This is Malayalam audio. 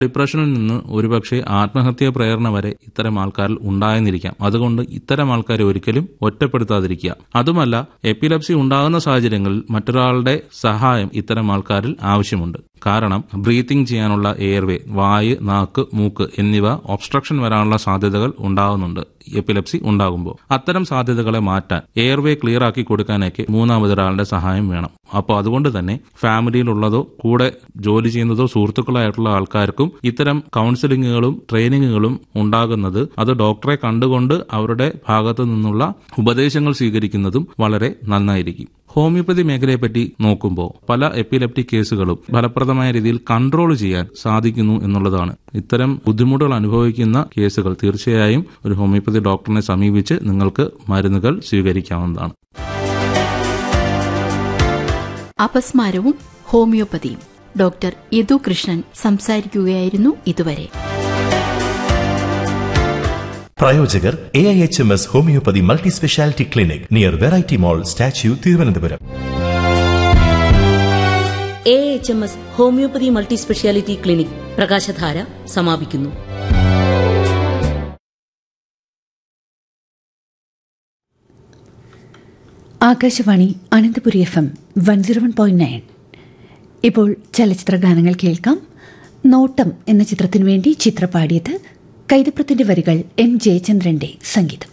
ഡിപ്രഷനിൽ നിന്ന് ഒരുപക്ഷെ ആത്മഹത്യാ പ്രേരണ വരെ ഇത്തരം ആൾക്കാരിൽ ഉണ്ടായെന്നിരിക്കാം അതുകൊണ്ട് ഇത്തരം ആൾക്കാരെ ഒരിക്കലും ഒറ്റപ്പെടുത്താതിരിക്കുക അതുമല്ല എപ്പിലപ്സി ഉണ്ടാകുന്ന സാഹചര്യങ്ങളിൽ മറ്റൊരാളുടെ സഹായം ഇത്തരം ആൾക്കാരിൽ ആവശ്യമുണ്ട് കാരണം ബ്രീത്തിങ് ചെയ്യാനുള്ള എയർവേ വായ് നാക്ക് മൂക്ക് എന്നിവ ഒബ്സ്ട്രക്ഷൻ വരാനുള്ള സാധ്യതകൾ ഉണ്ടാകുന്നുണ്ട് എപ്പിലപ്സി ഉണ്ടാകുമ്പോൾ അത്തരം സാധ്യതകളെ മാറ്റാൻ എയർവേ ക്ലിയർ ആക്കി കൊടുക്കാനൊക്കെ മൂന്നാമതൊരാളുടെ സഹായം വേണം അപ്പോൾ അതുകൊണ്ട് തന്നെ ഫാമിലിയിലുള്ളതോ കൂടെ ജോലി ചെയ്യുന്നതോ സുഹൃത്തുക്കളായിട്ടുള്ള ആൾക്കാർക്കും ഇത്തരം കൗൺസിലിങ്ങുകളും ട്രെയിനിങ്ങുകളും ഉണ്ടാകുന്നത് അത് ഡോക്ടറെ കണ്ടുകൊണ്ട് അവരുടെ ഭാഗത്തു നിന്നുള്ള ഉപദേശങ്ങൾ സ്വീകരിക്കുന്നതും വളരെ നന്നായിരിക്കും ഹോമിയോപ്പതി മേഖലയെപ്പറ്റി നോക്കുമ്പോൾ പല എപ്പിലെപ്റ്റിക് കേസുകളും ഫലപ്രദമായ രീതിയിൽ കൺട്രോൾ ചെയ്യാൻ സാധിക്കുന്നു എന്നുള്ളതാണ് ഇത്തരം ബുദ്ധിമുട്ടുകൾ അനുഭവിക്കുന്ന കേസുകൾ തീർച്ചയായും ഒരു ഹോമിയോപ്പതി ഡോക്ടറിനെ സമീപിച്ച് നിങ്ങൾക്ക് മരുന്നുകൾ സ്വീകരിക്കാവുന്നതാണ് അപസ്മാരവും ഹോമിയോപ്പതിയും ഡോക്ടർ യദു കൃഷ്ണൻ സംസാരിക്കുകയായിരുന്നു ഇതുവരെ പ്രായോജകർ A I H M S homoeopathy multi speciality clinic near variety mall statue Thiruvananthapuram A H M S homoeopathy multi speciality clinic Prakashadhara സമാപിക്കുന്നു Akashvani Ananthapuri F M one zero one point nine ഇപ്പോൾ ചലച്ചിത്ര ഗാനങ്ങൾ കേൾക്കാം നോട്ടം എന്ന ചിത്രത്തിനു വേണ്ടി ചിത്ര പാടിയത് കൈതപ്രത്തിന്റെ വരികൾ എം ജയചന്ദ്രന്റെ സംഗീതം